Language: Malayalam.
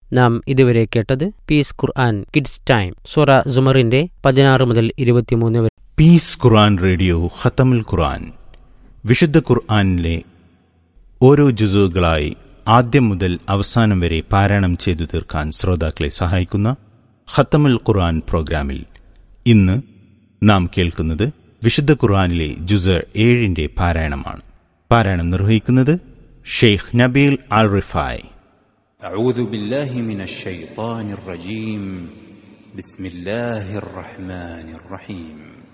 നാം ഇതുവരെ കേട്ടത് പീസ് ഖുർആൻ കിഡ്സ് ടൈം സൂറ സുമറിന്റെ പതിനാറ് മുതൽ ഇരുപത്തിമൂന്ന് വരെ പീസ് ഖുർആൻ റേഡിയോ ഖത്തമുൽ ഖുർആൻ വിശുദ്ധ ഖുർആനിലെ ഓരോ ജുസുകളായി ആദ്യം മുതൽ അവസാനം വരെ പാരായണം ചെയ്തു തീർക്കാൻ ശ്രോതാക്കളെ സഹായിക്കുന്ന ഖത്തമുൽ ഖുർആൻ പ്രോഗ്രാമിൽ ഇന്ന് നാം കേൾക്കുന്നത് വിശുദ്ധ ഖുർആനിലെ ജുസ് ഏഴിന്റെ പാരായണമാണ് പാരായണം നിർവഹിക്കുന്നത് ഷെയ്ഖ് നബീൽ അൽ റിഫായ് أعوذ بالله من الشيطان الرجيم بسم الله الرحمن الرحيم